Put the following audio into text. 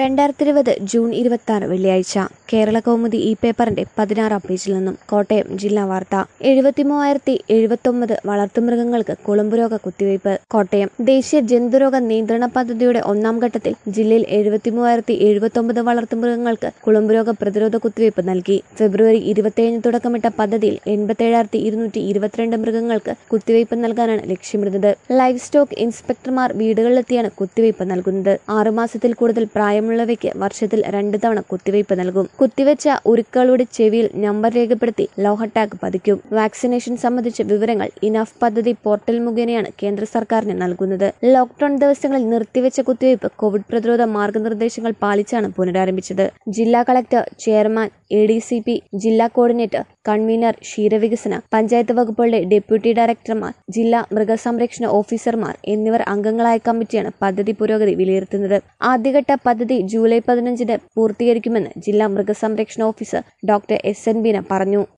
രണ്ടായിരത്തി ഇരുപത് ജൂൺ ഇരുപത്തി ആറ് വെള്ളിയാഴ്ച കേരള കൗമുദി ഈ പേപ്പറിന്റെ പതിനാറാം പേജിൽ നിന്നും കോട്ടയം ജില്ലാ വാർത്ത എഴുപത്തിമൂവായിരത്തി എഴുപത്തൊമ്പത് വളർത്തുമൃഗങ്ങൾക്ക് കുളമ്പുരോഗ കുത്തിവയ്പ് കോട്ടയം ദേശീയ ജന്തുരോഗ നിയന്ത്രണ പദ്ധതിയുടെ ഒന്നാം ഘട്ടത്തിൽ ജില്ലയിൽ എഴുപത്തിമൂവായിരത്തി എഴുപത്തൊമ്പത് വളർത്തുമൃഗങ്ങൾക്ക് കുളമ്പുരോഗ പ്രതിരോധ കുത്തിവയ്പ് നൽകി ഫെബ്രുവരി ഇരുപത്തിയേഴിന് തുടക്കമിട്ട പദ്ധതിയിൽ എൺപത്തേഴായിരത്തി ഇരുന്നൂറ്റി ഇരുപത്തിരണ്ട് മൃഗങ്ങൾക്ക് കുത്തിവയ്പ് നൽകാനാണ് ലക്ഷ്യമിടുന്നത് ലൈഫ് സ്റ്റോക്ക് ഇൻസ്പെക്ടർമാർ വീടുകളിലെത്തിയാണ് കുത്തിവയ്പ് നൽകുന്നത് ആറുമാസത്തിൽ കൂടുതൽ പ്രായമുള്ളവയ്ക്ക് വർഷത്തിൽ രണ്ട് തവണ കുത്തിവയ്പ് നൽകും കുത്തിവെച്ച ഉരുക്കളുടെ ചെവിയിൽ നമ്പർ രേഖപ്പെടുത്തി ലോഹ ടാഗ് പതിക്കും വാക്സിനേഷൻ സംബന്ധിച്ച വിവരങ്ങൾ ഇനഫ് പദ്ധതി പോർട്ടൽ മുഖേനയാണ് കേന്ദ്ര സർക്കാരിന് നൽകുന്നത് ലോക്ഡൌൺ ദിവസങ്ങളിൽ നിർത്തിവെച്ച കുത്തിവയ്പ് കോവിഡ് പ്രതിരോധ മാർഗനിർദ്ദേശങ്ങൾ പാലിച്ചാണ് പുനരാരംഭിച്ചത് ജില്ലാ collector chairman A D C P ജില്ലാ കോർഡിനേറ്റർ കൺവീനർ ക്ഷീരവികസന പഞ്ചായത്ത് വകുപ്പുകളുടെ ഡെപ്യൂട്ടി ഡയറക്ടർമാർ ജില്ലാ മൃഗസംരക്ഷണ ഓഫീസർമാർ എന്നിവർ അംഗങ്ങളായ കമ്മിറ്റിയാണ് പദ്ധതി പുരോഗതി വിലയിരുത്തുന്നത് ആദ്യഘട്ട പദ്ധതി ജൂലൈ പതിനഞ്ചിന് പൂർത്തീകരിക്കുമെന്ന് ജില്ലാ മൃഗസംരക്ഷണ officer doctor S N Beena പറഞ്ഞു